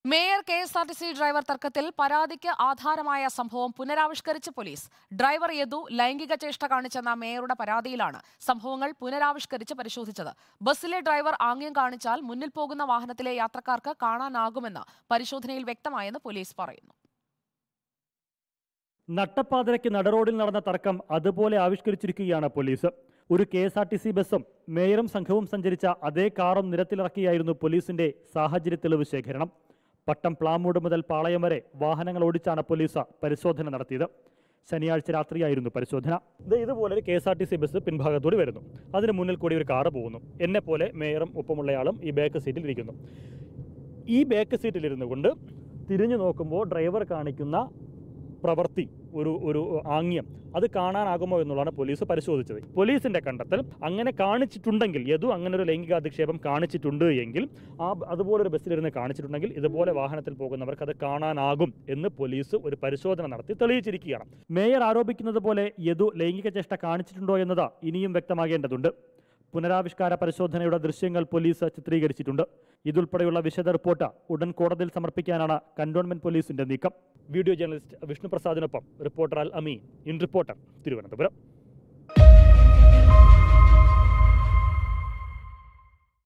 mayor K S R T C driver തർക്കത്തിൽ പരാതിക്ക് ആധാരമായ സംഭവം പുനരാവിഷ്കരിച്ച് പോലീസ് ഡ്രൈവർ യദു ലൈംഗിക ചേഷ്ട കാണിച്ചെന്ന മേയറുടെ പരാതിയിലാണ് സംഭവങ്ങൾ പുനരാവിഷ്കരിച്ച് പരിശോധിച്ചത് ബസ്സിലെ ഡ്രൈവർ ആംഗ്യം കാണിച്ചാൽ മുന്നിൽ പോകുന്ന വാഹനത്തിലെ യാത്രക്കാർക്ക് കാണാനാകുമെന്ന് പരിശോധനയിൽ വ്യക്തമായെന്ന് പോലീസ് പറയുന്നു നട്ടപ്പാതിരയ്ക്ക് നടറോഡിൽ നടന്ന തർക്കം അതുപോലെ ആവിഷ്കരിച്ചിരിക്കുകയാണ് പോലീസ് ഒരു K S R T C ബസ്സും മേയറും സംഘവും സഞ്ചരിച്ച അതേ കാറും നിരത്തിലിറക്കിയായിരുന്നു പോലീസിന്റെ സാഹചര്യ തെളിവ് ശേഖരണം പട്ടം പ്ലാമൂട് മുതൽ പാളയം വരെ വാഹനങ്ങൾ ഓടിച്ചാണ് പോലീസ് പരിശോധന നടത്തിയത് ശനിയാഴ്ച രാത്രിയായിരുന്നു പരിശോധന ഇത് ഇതുപോലെ ഒരു K S R T C bus പിൻഭാഗത്തൂടി വരുന്നു അതിന് മുന്നിൽ കൂടി ഒരു കാറ് പോകുന്നു എന്നെ പോലെ മേയറും ഒപ്പമുള്ളയാളും ഈ ബാക്ക് സീറ്റിൽ ഇരിക്കുന്നു ഈ ബാക്ക് സീറ്റിലിരുന്നു കൊണ്ട് തിരിഞ്ഞു നോക്കുമ്പോൾ ഡ്രൈവർ കാണിക്കുന്ന പ്രവൃത്തി ഒരു ഒരു ആംഗ്യം അത് കാണാനാകുമോ എന്നുള്ളതാണ് പോലീസ് പരിശോധിച്ചത് പോലീസിന്റെ കണ്ടെത്തൽ അങ്ങനെ കാണിച്ചിട്ടുണ്ടെങ്കിൽ യദു അങ്ങനെ ഒരു ലൈംഗികാധിക്ഷേപം കാണിച്ചിട്ടുണ്ട് എങ്കിൽ ആ അതുപോലൊരു ബസ്സിലിരുന്ന് കാണിച്ചിട്ടുണ്ടെങ്കിൽ ഇതുപോലെ വാഹനത്തിൽ പോകുന്നവർക്ക് അത് കാണാനാകും എന്ന് പോലീസ് ഒരു പരിശോധന നടത്തി തെളിയിച്ചിരിക്കുകയാണ് മേയർ ആരോപിക്കുന്നത് പോലെ യദു ലൈംഗിക ചേഷ്ട കാണിച്ചിട്ടുണ്ടോ എന്നത് ഇനിയും വ്യക്തമാകേണ്ടതുണ്ട് പുനരാവിഷ്കാര പരിശോധനയുടെ ദൃശ്യങ്ങൾ പോലീസ് ചിത്രീകരിച്ചിട്ടുണ്ട് ഇതുൾപ്പെടെയുള്ള വിശദ റിപ്പോർട്ട് ഉടൻ കോടതിയിൽ സമർപ്പിക്കാനാണ് കന്റോൺമെന്റ് പോലീസിന്റെ നീക്കം വീഡിയോ ജേർണലിസ്റ്റ് വിഷ്ണു പ്രസാദിനൊപ്പം reporter Al Ameen in reporter Thiruvananthapuram